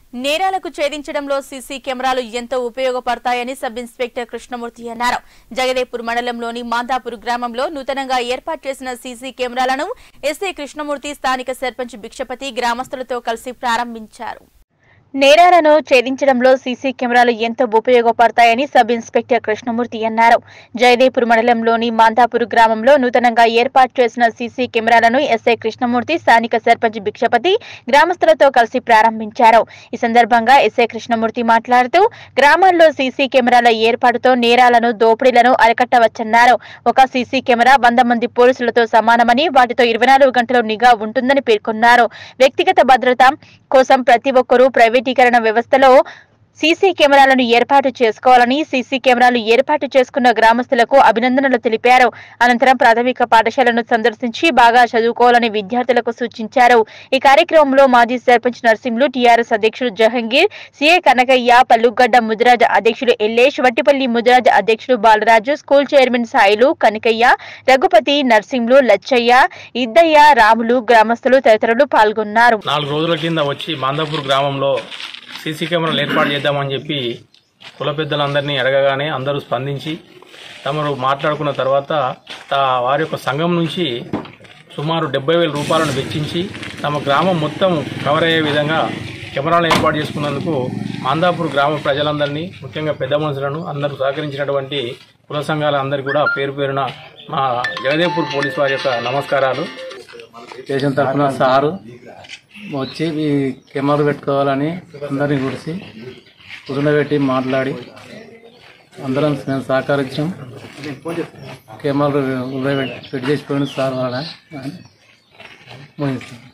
నేరాలకు ఛేదించడంలో సీసీ కెమెరాలు ఎంతో ఉపయోగపడతాయని సబ్ ఇన్స్పెక్టర్ కృష్ణమూర్తి అన్నారు జగదేపూర్ మండలంలోని మాందాపూర్ గ్రామంలో నూతనంగా ఏర్పాటు చేసిన సీసీ కెమెరాలను ఎస్ఐ కృష్ణమూర్తి స్థానిక సర్పంచ్ భిక్షపతి గ్రామస్తులతో కలిసి ప్రారంభించారు నేరాలను ఛేదించడంలో సీసీ కెమెరాలు ఎంతో ఉపయోగపడతాయని సబ్ ఇన్స్పెక్టర్ కృష్ణమూర్తి అన్నారు జయదేపూర్ మండలంలోని మాందాపూర్ గ్రామంలో నూతనంగా ఏర్పాటు చేసిన సీసీ కెమెరాలను ఎస్ఐ కృష్ణమూర్తి స్థానిక సర్పంచ్ భిక్షపతి గ్రామస్తులతో కలిసి ప్రారంభించారు ఈ సందర్భంగా ఎస్ఐ కృష్ణమూర్తి మాట్లాడుతూ గ్రామాల్లో సీసీ కెమెరాల ఏర్పాటుతో నేరాలను దోపిడీలను అరికట్టవచ్చన్నారు ఒక సీసీ కెమెరా వంద మంది పోలీసులతో సమానమని వాటితో ఇరవై నాలుగు గంటలు నిఘా ఉంటుందని పేర్కొన్నారు వ్యక్తిగత భద్రత కోసం ప్రతి ఒక్కరూ ప్రైవేటీకరణ వ్యవస్థలో సీసీ కెమెరాలను ఏర్పాటు చేసుకోవాలని సీసీ కెమెరాలు ఏర్పాటు చేసుకున్న గ్రామస్తులకు అభినందనలు తెలిపారు అనంతరం ప్రాథమిక పాఠశాలను సందర్శించి బాగా చదువుకోవాలని విద్యార్థులకు సూచించారు ఈ కార్యక్రమంలో మాజీ సర్పంచ్ నర్సింహులు టీఆర్ఎస్ అధ్యక్షుడు జహంగీర్ సీఏ కనకయ్య పల్లుగడ్డ ముదిరాజ్ అధ్యక్షుడు ఎల్లేష్ వట్టిపల్లి ముదిరాజ్ అధ్యక్షుడు బాలరాజు స్కూల్ చైర్మన్ సాయిలు కనకయ్య రఘుపతి నర్సింహులు లచ్చయ్య ఇద్దయ్య రాములు గ్రామస్తులు తదితరులు పాల్గొన్నారు నాలుగు రోజుల కింద వచ్చి మాందాపూర్ గ్రామంలో సీసీ కెమెరాలు ఏర్పాటు చేద్దామని చెప్పి కుల పెద్దలందరినీ అడగగానే అందరూ స్పందించి తమరు మాట్లాడుకున్న తర్వాత తా- వారి యొక్క సంఘం నుంచి సుమారు డెబ్బై వేల రూపాయలను వెచ్చించి తమ గ్రామం మొత్తం కవర్ అయ్యే విధంగా కెమెరాలు ఏర్పాటు చేసుకున్నందుకు మాందాపూర్ గ్రామ ప్రజలందరినీ ముఖ్యంగా పెద్ద మనుషులను అందరూ సహకరించినటువంటి కుల సంఘాల అందరికీ కూడా పేరు పేరున మా జగదేవ్పూర్ పోలీస్ వారి యొక్క నమస్కారాలు స్టేషన్ తరఫున సారు వచ్చి ఈ కెమెరా పెట్టుకోవాలని అందరినీ కూర్చి కూర్చుండబెట్టి మాట్లాడి అందరం మేము సహకరించాం కెమెరా పెట్టి చేసిపోయిన సార్ వాళ్ళ ముగిస్తాం